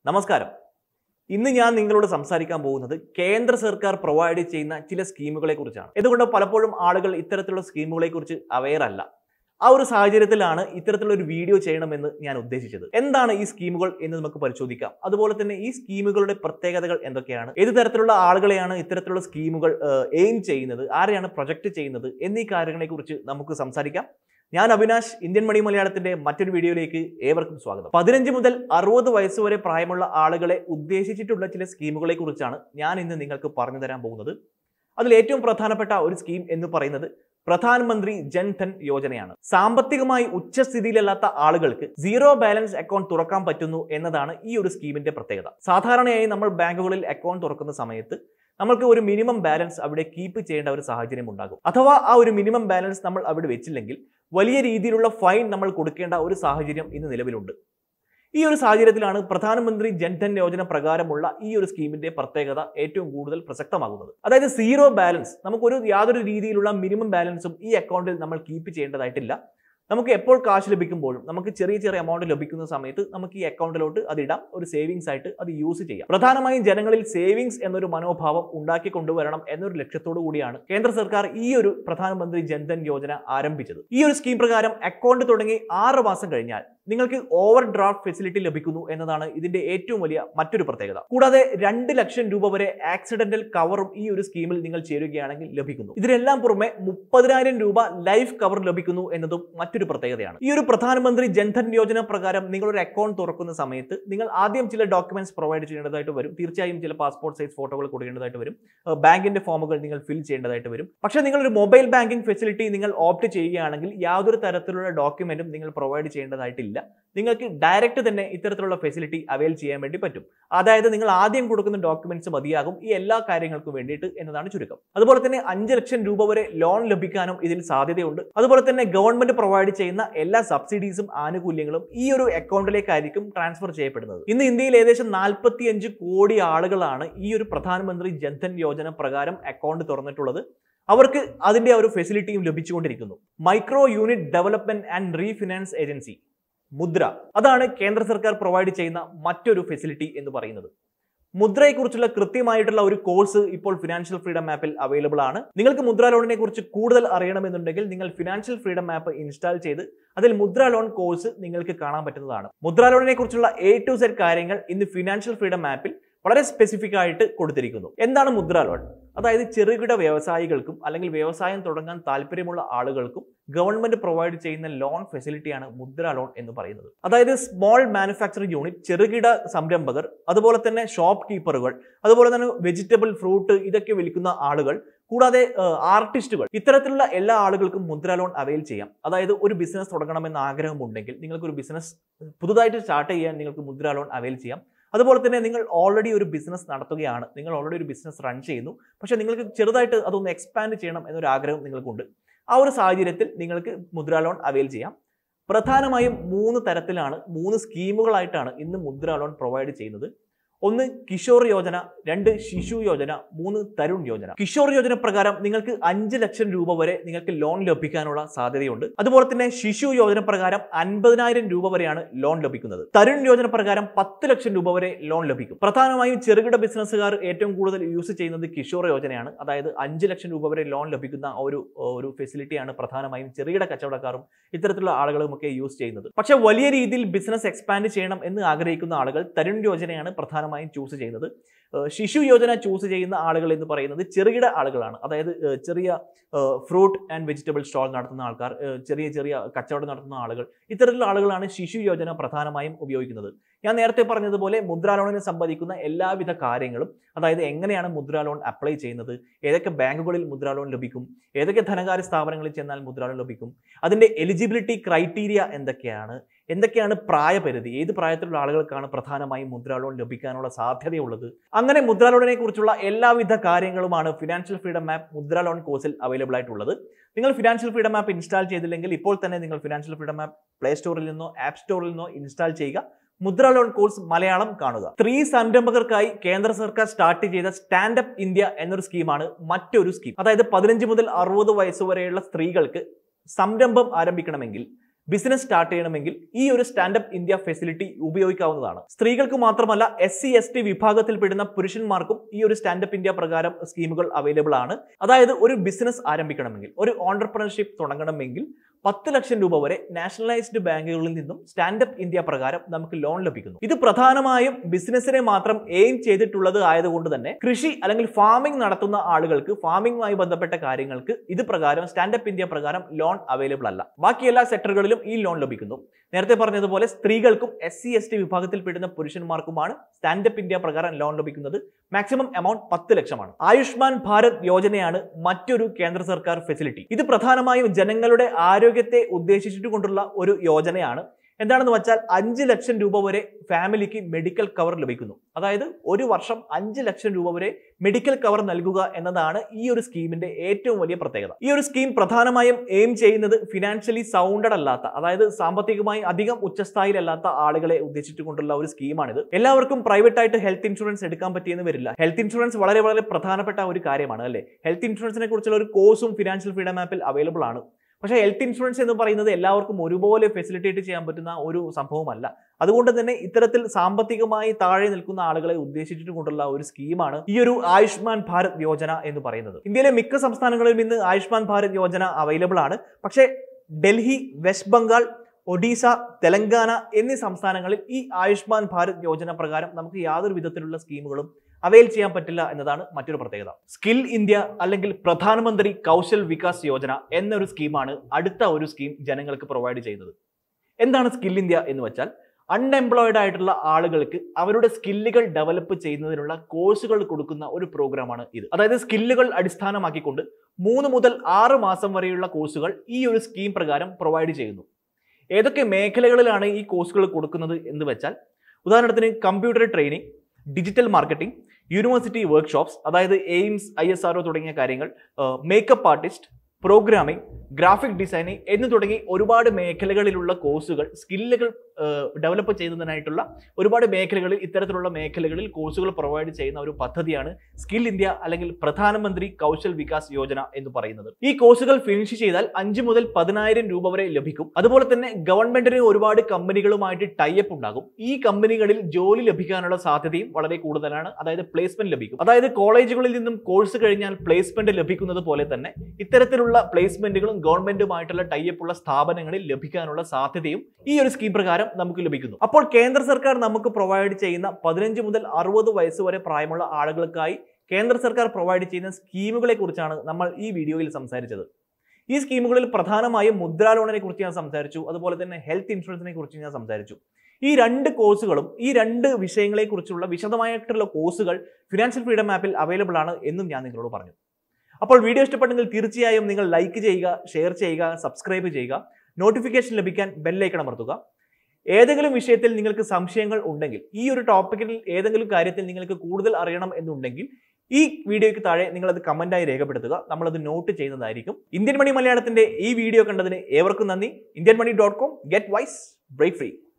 നമസ്കാരം ഇന്ന് ഞാൻ നിങ്ങളോട് സംസാരിക്കാൻ പോകുന്നത് കേന്ദ്ര സർക്കാർ പ്രൊവൈഡ് ചെയ്യുന്ന ചില സ്കീമുകളെ കുറിച്ചാണ് ഇതുകൊണ്ട് പലപ്പോഴും ആളുകൾ ഇത്തരത്തിലുള്ള സ്കീമുകളെ കുറിച്ച് അവെയർ അല്ല ആ ഒരു സാഹചര്യത്തിലാണ് ഇത്തരത്തിലുള്ള ഒരു വീഡിയോ ചെയ്യണമെന്ന് ഞാൻ ഉദ്ദേശിച്ചത് എന്താണ് ഈ സ്കീമുകൾ എന്ന് നമുക്ക് പരിശോധിക്കാം അതുപോലെ തന്നെ ഈ സ്കീമുകളുടെ പ്രത്യേകതകൾ എന്തൊക്കെയാണ് ഏത് തരത്തിലുള്ള ആളുകളെയാണ് ഇത്തരത്തിലുള്ള സ്കീമുകൾ എയിം ചെയ്യുന്നത് ആരെയാണ് പ്രൊജക്ട് ചെയ്യുന്നത് എന്നീ കാര്യങ്ങളെ കുറിച്ച് നമുക്ക് സംസാരിക്കാം ഞാൻ അവിനാശ് ഇന്ത്യൻ മണി മലയാളത്തിന്റെ മറ്റൊരു വീഡിയോയിലേക്ക് ഏവർക്കും സ്വാഗതം പതിനഞ്ച് മുതൽ അറുപത് വയസ്സ് വരെ പ്രായമുള്ള ആളുകളെ ഉദ്ദേശിച്ചിട്ടുള്ള ചില സ്കീമുകളെ കുറിച്ചാണ് ഞാൻ ഇന്ന് നിങ്ങൾക്ക് പറഞ്ഞു തരാൻ പോകുന്നത് അതിൽ ഏറ്റവും പ്രധാനപ്പെട്ട ഒരു സ്കീം എന്ന് പറയുന്നത് പ്രധാനമന്ത്രി ജൻധൻ യോജനയാണ് സാമ്പത്തികമായി ഉച്ചസ്ഥിതിയിലല്ലാത്ത ആളുകൾക്ക് സീറോ ബാലൻസ് അക്കൗണ്ട് തുറക്കാൻ പറ്റുന്നു എന്നതാണ് ഈ ഒരു സ്കീമിന്റെ പ്രത്യേകത സാധാരണയായി നമ്മൾ ബാങ്കുകളിൽ അക്കൗണ്ട് തുറക്കുന്ന സമയത്ത് നമ്മൾക്ക് ഒരു മിനിമം ബാലൻസ് അവിടെ കീപ്പ് ചെയ്യേണ്ട ഒരു സാഹചര്യം ഉണ്ടാകും അഥവാ ആ ഒരു മിനിമം ബാലൻസ് നമ്മൾ അവിടെ വെച്ചില്ലെങ്കിൽ വലിയ രീതിയിലുള്ള ഫൈൻ നമ്മൾ കൊടുക്കേണ്ട ഒരു സാഹചര്യം ഇന്ന് നിലവിലുണ്ട് ഈ ഒരു സാഹചര്യത്തിലാണ് പ്രധാനമന്ത്രി ജൻധൻ യോജന പ്രകാരമുള്ള ഈ ഒരു സ്കീമിന്റെ പ്രത്യേകത ഏറ്റവും കൂടുതൽ പ്രസക്തമാകുന്നത് അതായത് സീറോ ബാലൻസ് നമുക്കൊരു യാതൊരു രീതിയിലുള്ള മിനിമം ബാലൻസും ഈ അക്കൗണ്ടിൽ നമ്മൾ കീപ്പ് ചെയ്യേണ്ടതായിട്ടില്ല നമുക്ക് എപ്പോൾ കാശ് ലഭിക്കുമ്പോഴും നമുക്ക് ചെറിയ ചെറിയ എമൗണ്ട് ലഭിക്കുന്ന സമയത്ത് നമുക്ക് ഈ അക്കൗണ്ടിലോട്ട് അത് ഇടാം ഒരു സേവിങ്സ് ആയിട്ട് അത് യൂസ് ചെയ്യാം പ്രധാനമായും ജനങ്ങളിൽ സേവിങ്സ് എന്നൊരു മനോഭാവം ഉണ്ടാക്കി കൊണ്ടുവരണം എന്നൊരു ലക്ഷ്യത്തോടു കൂടിയാണ് കേന്ദ്ര സർക്കാർ ഈ ഒരു പ്രധാനമന്ത്രി ജൻധൻ യോജന ആരംഭിച്ചത് ഈ ഒരു സ്കീം പ്രകാരം അക്കൗണ്ട് തുടങ്ങി ആറ് മാസം കഴിഞ്ഞാൽ നിങ്ങൾക്ക് ഓവർ ഡ്രാഫ്റ്റ് ഫെസിലിറ്റി ലഭിക്കുന്നു എന്നതാണ് ഇതിന്റെ ഏറ്റവും വലിയ മറ്റൊരു പ്രത്യേകത കൂടാതെ രണ്ട് ലക്ഷം രൂപ വരെ ആക്സിഡന്റൽ കവറും ഈ ഒരു സ്കീമിൽ നിങ്ങൾ ചേരുകയാണെങ്കിൽ ലഭിക്കുന്നു ഇതിനെല്ലാം പുറമെ മുപ്പതിനായിരം രൂപ ലൈഫ് കവർ ലഭിക്കുന്നു എന്നതും മറ്റൊരു പ്രത്യേകതയാണ് ഈ ഒരു പ്രധാനമന്ത്രി ജൻധൻ യോജന പ്രകാരം നിങ്ങൾ ഒരു അക്കൗണ്ട് തുറക്കുന്ന സമയത്ത് നിങ്ങൾ ആദ്യം ചില ഡോക്യുമെന്റ്സ് പ്രൊവൈഡ് ചെയ്യേണ്ടതായിട്ട് വരും തീർച്ചയായും ചില പാസ്പോർട്ട് സൈസ് ഫോട്ടോകൾ കൊടുക്കേണ്ടതായിട്ട് വരും ഏഹ് ബാങ്കിന്റെ ഫോമുകൾ നിങ്ങൾ ഫിൽ ചെയ്യേണ്ടതായിട്ട് വരും പക്ഷേ നിങ്ങൾ ഒരു മൊബൈൽ ബാങ്കിംഗ് ഫെസിലിറ്റി നിങ്ങൾ ഓപ്റ്റ് ചെയ്യുകയാണെങ്കിൽ യാതൊരു തരത്തിലുള്ള ഡോക്യുമെന്റും നിങ്ങൾ പ്രൊവൈഡ് ചെയ്യേണ്ടതായിട്ടില്ല നിങ്ങൾക്ക് ഡയറക്റ്റ് തന്നെ ഇത്തരത്തിലുള്ള ഫെസിലിറ്റി അവൈൽ ചെയ്യാൻ വേണ്ടി പറ്റും അതായത് നിങ്ങൾ ആദ്യം കൊടുക്കുന്ന ഡോക്യുമെന്റ്സ് മതിയാകും ഈ എല്ലാ കാര്യങ്ങൾക്കും വേണ്ടിയിട്ട് എന്നതാണ് ചുരുക്കം അതുപോലെ തന്നെ അഞ്ച് ലക്ഷം രൂപ വരെ ലോൺ ലഭിക്കാനും ഇതിൽ സാധ്യതയുണ്ട് അതുപോലെ തന്നെ ഗവൺമെന്റ് പ്രൊവൈഡ് ചെയ്യുന്ന എല്ലാ സബ്സിഡീസും ആനുകൂല്യങ്ങളും ഈ ഒരു അക്കൗണ്ടിലേക്കായിരിക്കും ട്രാൻസ്ഫർ ചെയ്യപ്പെടുന്നത് ഇന്ന് ഇന്ത്യയിൽ ഏകദേശം നാൽപ്പത്തിയഞ്ച് കോടി ആളുകളാണ് ഈ ഒരു പ്രധാനമന്ത്രി ജൻധൻ യോജന പ്രകാരം അക്കൗണ്ട് തുറന്നിട്ടുള്ളത് അവർക്ക് അതിന്റെ ഒരു ഫെസിലിറ്റിയും ലഭിച്ചുകൊണ്ടിരിക്കുന്നു micro unit development and refinance agency Mudra അതാണ് കേന്ദ്ര സർക്കാർ പ്രൊവൈഡ് ചെയ്യുന്ന മറ്റൊരു ഫെസിലിറ്റി എന്ന് പറയുന്നത് മുദ്രയെക്കുറിച്ചുള്ള കൃത്യമായിട്ടുള്ള ഒരു കോഴ്സ് ഇപ്പോൾ ഫിനാൻഷ്യൽ ഫ്രീഡം ആപ്പിൽ അവൈലബിൾ ആണ് നിങ്ങൾക്ക് മുദ്ര ലോണിനെ കുറിച്ച് കൂടുതൽ അറിയണമെന്നുണ്ടെങ്കിൽ നിങ്ങൾ ഫിനാൻഷ്യൽ ഫ്രീഡം ആപ്പ് ഇൻസ്റ്റാൾ ചെയ്ത് അതിൽ മുദ്ര ലോൺ കോഴ്സ് നിങ്ങൾക്ക് കാണാൻ പറ്റുന്നതാണ് മുദ്ര ലോണിനെ കുറിച്ചുള്ള എ ടു സെഡ് കാര്യങ്ങൾ ഇന്ന് ഫിനാൻഷ്യൽ ഫ്രീഡം ആപ്പിൽ വളരെ സ്പെസിഫിക് ആയിട്ട് കൊടുത്തിരിക്കുന്നു എന്താണ് മുദ്ര ലോൺ അതായത് ചെറുകിട വ്യവസായികൾക്കും അല്ലെങ്കിൽ വ്യവസായം തുടങ്ങാൻ താല്പര്യമുള്ള ആളുകൾക്കും ഗവൺമെന്റ് പ്രൊവൈഡ് ചെയ്യുന്ന ലോൺ ഫെസിലിറ്റിയാണ് മുദ്ര ലോൺ എന്ന് പറയുന്നത് അതായത് സ്മോൾ മാനുഫാക്ചറിംഗ് യൂണിറ്റ് ചെറുകിട സംരംഭകർ അതുപോലെ തന്നെ ഷോപ്പ് കീപ്പറുകൾ അതുപോലെ തന്നെ വെജിറ്റബിൾ ഫ്രൂട്ട് ഇതൊക്കെ വിൽക്കുന്ന ആളുകൾ കൂടാതെ ആർട്ടിസ്റ്റുകൾ ഇത്തരത്തിലുള്ള എല്ലാ ആളുകൾക്കും മുദ്ര ലോൺ അവൈൽ ചെയ്യാം അതായത് ഒരു ബിസിനസ് തുടങ്ങണമെന്ന് ആഗ്രഹമുണ്ടെങ്കിൽ നിങ്ങൾക്ക് ഒരു ബിസിനസ് പുതുതായിട്ട് സ്റ്റാർട്ട് ചെയ്യാൻ നിങ്ങൾക്ക് മുദ്ര ലോൺ അവൈൽ ചെയ്യാം അതുപോലെ തന്നെ നിങ്ങൾ ഓൾറെഡി ഒരു ബിസിനസ് നടത്തുകയാണ് നിങ്ങൾ ഓൾറെഡി ഒരു ബിസിനസ് റൺ ചെയ്യുന്നു പക്ഷേ നിങ്ങൾക്ക് ചെറുതായിട്ട് അതൊന്ന് എക്സ്പാൻഡ് ചെയ്യണം എന്നൊരു ആഗ്രഹം നിങ്ങൾക്കുണ്ട് ആ ഒരു സാഹചര്യത്തിൽ നിങ്ങൾക്ക് മുദ്ര ലോൺ അവൈൽ ചെയ്യാം പ്രധാനമായും മൂന്ന് തരത്തിലാണ് മൂന്ന് സ്കീമുകളായിട്ടാണ് ഇന്ന് മുദ്ര ലോൺ പ്രൊവൈഡ് ചെയ്യുന്നത് ഒന്ന് കിഷോർ യോജന രണ്ട് ശിശു യോജന മൂന്ന് തരുൺ യോജന കിഷോർ യോജന പ്രകാരം നിങ്ങൾക്ക് അഞ്ച് ലക്ഷം രൂപ വരെ നിങ്ങൾക്ക് ലോൺ ലഭിക്കാനുള്ള സാധ്യതയുണ്ട് അതുപോലെ തന്നെ ശിശു യോജന പ്രകാരം അൻപതിനായിരം രൂപ വരെയാണ് ലോൺ ലഭിക്കുന്നത് തരുൺ യോജന പ്രകാരം പത്ത് ലക്ഷം രൂപ വരെ ലോൺ ലഭിക്കും പ്രധാനമായും ചെറുകിട ബിസിനസ്സുകാർ ഏറ്റവും കൂടുതൽ യൂസ് ചെയ്യുന്നത് കിഷോർ യോജനയാണ് അതായത് അഞ്ച് ലക്ഷം രൂപ വരെ ലോൺ ലഭിക്കുന്ന ഒരു ഒരു ഫെസിലിറ്റിയാണ് പ്രധാനമായും ചെറുകിട കച്ചവടക്കാരും ഇത്തരത്തിലുള്ള ആളുകളും ഒക്കെ യൂസ് ചെയ്യുന്നത് പക്ഷേ വലിയ രീതിയിൽ ബിസിനസ് എക്സ്പാൻഡ് ചെയ്യണം എന്ന് ആഗ്രഹിക്കുന്ന ആളുകൾ തരുൺ യോജനയാണ് പ്രധാനമായും ചൂസ് ചെയ്യുന്നത് ഏഹ് ശിശു യോജന ചൂസ് ചെയ്യുന്ന ആളുകൾ എന്ന് പറയുന്നത് ചെറുകിട ആളുകളാണ് അതായത് ഏഹ് ചെറിയ ഫ്രൂട്ട് ആൻഡ് വെജിറ്റബിൾ സ്റ്റോൾ നടത്തുന്ന ആൾക്കാർ ഏഹ് ചെറിയ ചെറിയ കച്ചവടം നടത്തുന്ന ആളുകൾ ഇത്തരത്തിലുള്ള ആളുകളാണ് ശിശു യോജന പ്രധാനമായും ഉപയോഗിക്കുന്നത് ഞാൻ നേരത്തെ പറഞ്ഞതുപോലെ മുദ്രാ ലോണിനെ സംബന്ധിക്കുന്ന എല്ലാവിധ കാര്യങ്ങളും അതായത് എങ്ങനെയാണ് മുദ്രാ ലോൺ അപ്ലൈ ചെയ്യുന്നത് ഏതൊക്കെ ബാങ്കുകളിൽ മുദ്രാ ലോൺ ലഭിക്കും ഏതൊക്കെ ധനകാര്യ സ്ഥാപനങ്ങളിൽ ചെന്നാൽ മുദ്രാ ലോൺ ലഭിക്കും അതിന്റെ എലിജിബിലിറ്റി ക്രൈറ്റീരിയ എന്തൊക്കെയാണ് എന്തൊക്കെയാണ് പ്രായപരിധി ഏത് പ്രായത്തിലുള്ള ആളുകൾക്കാണ് പ്രധാനമായും മുദ്രാ ലോൺ ലഭിക്കാനുള്ള സാധ്യതയുള്ളത് അങ്ങനെ മുദ്രാ ലോണിനെ കുറിച്ചുള്ള എല്ലാവിധ കാര്യങ്ങളുമാണ് financial freedom app Mudra loan കോഴ്സിൽ അവൈലബിൾ ആയിട്ടുള്ളത് നിങ്ങൾ ഫിനാൻഷ്യൽ ഫ്രീഡം ആപ്പ് ഇൻസ്റ്റാൾ ചെയ്തില്ലെങ്കിൽ ഇപ്പോൾ തന്നെ നിങ്ങൾ ഫിനാൻഷ്യൽ ഫ്രീഡം ആപ്പ് പ്ലേ സ്റ്റോറിൽ നിന്നോ ആപ്പ് സ്റ്റോറിൽ നിന്നോ ഇൻസ്റ്റാൾ ചെയ്യുക മുദ്ര ലോൺ കോഴ്സ് മലയാളം കാണുക സ്ത്രീ സംരംഭകർക്കായി കേന്ദ്ര സർക്കാർ സ്റ്റാർട്ട് ചെയ്ത സ്റ്റാൻഡപ്പ് ഇന്ത്യ എന്നൊരു സ്കീമാണ് മറ്റൊരു സ്കീം അതായത് പതിനഞ്ച് മുതൽ അറുപത് വയസ്സ് വരെയുള്ള സ്ത്രീകൾക്ക് സംരംഭം ആരംഭിക്കണമെങ്കിൽ ബിസിനസ് സ്റ്റാർട്ട് ചെയ്യണമെങ്കിൽ ഈ ഒരു സ്റ്റാൻഡപ്പ് ഇന്ത്യ ഫെസിലിറ്റി ഉപയോഗിക്കാവുന്നതാണ് സ്ത്രീകൾക്ക് മാത്രമല്ല എസ് സി എസ് ടി വിഭാഗത്തിൽപ്പെടുന്ന പുരുഷന്മാർക്കും ഈ ഒരു സ്റ്റാൻഡപ്പ് ഇന്ത്യ പ്രകാരം സ്കീമുകൾ അവൈലബിൾ ആണ് അതായത് ഒരു ബിസിനസ് ആരംഭിക്കണമെങ്കിൽ ഒരു ഓണ്ടർപ്രണർഷിപ്പ് തുടങ്ങണമെങ്കിൽ പത്ത് ലക്ഷം രൂപ വരെ നാഷണലൈസ്ഡ് ബാങ്കുകളിൽ നിന്നും സ്റ്റാൻഡപ്പ് ഇന്ത്യ പ്രകാരം നമുക്ക് ലോൺ ലഭിക്കുന്നു ഇത് പ്രധാനമായും ബിസിനസ്സിനെ മാത്രം എയിം ചെയ്തിട്ടുള്ളത് ആയതുകൊണ്ട് തന്നെ കൃഷി അല്ലെങ്കിൽ ഫാമിംഗ് നടത്തുന്ന ആളുകൾക്ക് ഫാമിംഗുമായി ബന്ധപ്പെട്ട കാര്യങ്ങൾക്ക് ഇത് പ്രകാരം സ്റ്റാൻഡപ്പ് ഇന്ത്യ പ്രകാരം ലോൺ അവൈലബിൾ അല്ല ബാക്കി എല്ലാ സെക്ടറുകളിലും ഈ ലോൺ ലഭിക്കുന്നു നേരത്തെ പറഞ്ഞതുപോലെ സ്ത്രീകൾക്കും എസ് സി എസ് ടി വിഭാഗത്തിൽപ്പെടുന്ന പുരുഷന്മാർക്കുമാണ് സ്റ്റാൻഡപ്പ് ഇന്ത്യ പ്രകാരം ലോൺ ലഭിക്കുന്നത് മാക്സിമം എമൗണ്ട് പത്ത് ലക്ഷമാണ് ആയുഷ്മാൻ ഭാരത് യോജനയാണ് മറ്റൊരു കേന്ദ്ര സർക്കാർ ഫെസിലിറ്റി ഇത് പ്രധാനമായും ജനങ്ങളുടെ ആരോഗ്യത്തെ ഉദ്ദേശിച്ചിട്ടുകൊണ്ടുള്ള ഒരു യോജനയാണ് എന്താണെന്ന് വെച്ചാൽ അഞ്ച് ലക്ഷം രൂപ വരെ ഫാമിലിക്ക് മെഡിക്കൽ കവർ ലഭിക്കുന്നു അതായത് ഒരു വർഷം അഞ്ച് ലക്ഷം രൂപ വരെ മെഡിക്കൽ കവർ നൽകുക എന്നതാണ് ഈ ഒരു സ്കീമിന്റെ ഏറ്റവും വലിയ പ്രത്യേകത ഈ ഒരു സ്കീം പ്രധാനമായും എയിം ചെയ്യുന്നത് ഫിനാൻഷ്യലി സൗണ്ടഡ് അല്ലാത്ത അതായത് സാമ്പത്തികമായി അധികം ഉച്ചസ്ഥായിലല്ലാത്ത ആളുകളെ ഉദ്ദേശിച്ചുകൊണ്ടുള്ള ഒരു സ്കീമാണിത് എല്ലാവർക്കും പ്രൈവറ്റ് ആയിട്ട് ഹെൽത്ത് ഇൻഷുറൻസ് എടുക്കാൻ പറ്റിയെന്ന് വരില്ല ഹെൽത്ത് ഇൻഷുറൻസ് വളരെ വളരെ പ്രധാനപ്പെട്ട ഒരു കാര്യമാണ് അല്ലേ ഹെൽത്ത് ഇൻഷുറൻസിനെ കുറിച്ചുള്ള ഒരു കോഴ്സും ഫിനാൻഷ്യൽ ഫ്രീഡം ആപ്പിൽ അവൈലബിൾ ആണ് പക്ഷേ ഹെൽത്ത് ഇൻഷുറൻസ് എന്ന് പറയുന്നത് എല്ലാവർക്കും ഒരുപോലെ ഫെസിലിറ്റേറ്റ് ചെയ്യാൻ പറ്റുന്ന ഒരു സംഭവമല്ല അതുകൊണ്ട് തന്നെ ഇത്തരത്തിൽ സാമ്പത്തികമായി താഴെ നിൽക്കുന്ന ആളുകളെ ഉദ്ദേശിച്ചിട്ട് കൊണ്ടുള്ള ഒരു സ്കീമാണ് ഈ ഒരു ആയുഷ്മാൻ ഭാരത് യോജന എന്ന് പറയുന്നത് ഇന്ത്യയിലെ മിക്ക സംസ്ഥാനങ്ങളിലും ഇന്ന് ആയുഷ്മാൻ ഭാരത് യോജന അവൈലബിൾ ആണ് പക്ഷേ ഡൽഹി വെസ്റ്റ് ബംഗാൾ ഒഡീസ തെലങ്കാന എന്നീ സംസ്ഥാനങ്ങളിൽ ഈ ആയുഷ്മാൻ ഭാരത് യോജന പ്രകാരം നമുക്ക് യാതൊരു വിധത്തിലുള്ള സ്കീമുകളും അവൈൽ ചെയ്യാൻ പറ്റില്ല എന്നതാണ് മറ്റൊരു പ്രത്യേകത സ്കിൽ ഇന്ത്യ അല്ലെങ്കിൽ പ്രധാനമന്ത്രി കൗശൽ വികാസ് യോജന എന്നൊരു സ്കീമാണ് അടുത്ത ഒരു സ്കീം ജനങ്ങൾക്ക് പ്രൊവൈഡ് ചെയ്യുന്നത് എന്താണ് സ്കിൽ ഇന്ത്യ എന്ന് വെച്ചാൽ അൺഎംപ്ലോയിഡ് ആയിട്ടുള്ള ആളുകൾക്ക് അവരുടെ സ്കില്ലുകൾ ഡെവലപ്പ് ചെയ്യുന്നതിനുള്ള കോഴ്സുകൾ കൊടുക്കുന്ന ഒരു പ്രോഗ്രാമാണ് ഇത് അതായത് സ്കില്ലുകൾ അടിസ്ഥാനമാക്കിക്കൊണ്ട് മൂന്ന് മുതൽ ആറ് മാസം വരെയുള്ള കോഴ്സുകൾ ഈ ഒരു സ്കീം പ്രകാരം പ്രൊവൈഡ് ചെയ്യുന്നു ഏതൊക്കെ മേഖലകളിലാണ് ഈ കോഴ്സുകൾ കൊടുക്കുന്നത് എന്ന് വെച്ചാൽ ഉദാഹരണത്തിന് computer training digital marketing university workshops അതായത് എയിംസ് ഐ എസ് ആർ തുടങ്ങിയ കാര്യങ്ങൾ makeup artist programming graphic designing എന്ന് തുടങ്ങി ഒരുപാട് മേഖലകളിലുള്ള കോഴ്സുകൾ സ്കില്ലുകൾ ഡെവലപ്പ് ചെയ്യുന്നതിനായിട്ടുള്ള ഒരുപാട് മേഖലകളിൽ ഇത്തരത്തിലുള്ള മേഖലകളിൽ കോഴ്സുകൾ പ്രൊവൈഡ് ചെയ്യുന്ന ഒരു പദ്ധതിയാണ് സ്കിൽ ഇന്ത്യ അല്ലെങ്കിൽ പ്രധാനമന്ത്രി കൗശൽ വികാസ് യോജന എന്ന് പറയുന്നത് ഈ കോഴ്സുകൾ ഫിനിഷ് ചെയ്താൽ അഞ്ച് മുതൽ പതിനായിരം രൂപ വരെ ലഭിക്കും അതുപോലെ തന്നെ ഗവൺമെന്റിന് ഒരുപാട് കമ്പനികളുമായിട്ട് ടൈപ്പ് ഉണ്ടാകും ഈ കമ്പനികളിൽ ജോലി ലഭിക്കാനുള്ള സാധ്യതയും വളരെ കൂടുതലാണ് അതായത് പ്ലേസ്മെന്റ് ലഭിക്കും അതായത് കോളേജുകളിൽ നിന്നും കോഴ്സ് കഴിഞ്ഞാൽ പ്ലേസ്മെന്റ് ലഭിക്കുന്നത് പോലെ തന്നെ ഇത്തരത്തിലുള്ള പ്ലേസ്മെന്റുകളും ഗവൺമെന്റുമായിട്ടുള്ള ടൈപ്പ് ഉള്ള സ്ഥാപനങ്ങളിൽ ലഭിക്കാനുള്ള സാധ്യതയും ഈ ഒരു സ്കീം പ്രകാരം നമുക്ക് ലഭിക്കുന്നു അപ്പോൾ കേന്ദ്ര സർക്കാർ നമുക്ക് പ്രൊവൈഡ് ചെയ്യുന്ന പതിനഞ്ച് മുതൽ അറുപത് വയസ്സ് വരെ പ്രായമുള്ള ആളുകൾക്കായി കേന്ദ്ര സർക്കാർ പ്രൊവൈഡ് ചെയ്യുന്ന സ്കീമുകളെ കുറിച്ചാണ് നമ്മൾ ഈ വീഡിയോയിൽ സംസാരിച്ചത് ഈ സ്കീമുകളിൽ പ്രധാനമായും മുദ്രാ ലോണിനെ കുറിച്ച് ഞാൻ സംസാരിച്ചു അതുപോലെ തന്നെ ഹെൽത്ത് ഇൻഷുറൻസിനെ കുറിച്ച് ഞാൻ സംസാരിച്ചു ഈ രണ്ട് കോഴ്സുകളും ഈ രണ്ട് വിഷയങ്ങളെ കുറിച്ചുള്ള വിശദമായിട്ടുള്ള കോഴ്സുകൾ ഫിനാൻഷ്യൽ ഫ്രീഡം ആപ്പിൽ അവൈലബിൾ ആണ് എന്നും ഞാൻ നിങ്ങളോട് പറഞ്ഞു അപ്പോൾ വീഡിയോ ഇഷ്ടപ്പെട്ടെങ്കിൽ തീർച്ചയായും നിങ്ങൾ ലൈക്ക് ചെയ്യുക ഷെയർ ചെയ്യുക സബ്സ്ക്രൈബ് ചെയ്യുക നോട്ടിഫിക്കേഷൻ ലഭിക്കാൻ ബെല്ലൈക്കൺ അമർത്തുക ഏതെങ്കിലും വിഷയത്തിൽ നിങ്ങൾക്ക് സംശയങ്ങൾ ഉണ്ടെങ്കിൽ ഈ ഒരു ടോപ്പിക്കിൽ ഏതെങ്കിലും കാര്യത്തിൽ നിങ്ങൾക്ക് കൂടുതൽ അറിയണം എന്നുണ്ടെങ്കിൽ ഈ വീഡിയോയ്ക്ക് താഴെ നിങ്ങളത് കമന്റായി രേഖപ്പെടുത്തുക നമ്മളത് നോട്ട് ചെയ്യുന്നതായിരിക്കും ഇന്ത്യൻ മണി മലയാളത്തിന്റെ ഈ വീഡിയോ കണ്ടതിന് ഏവർക്കും നന്ദി Indian money dot com get wise break free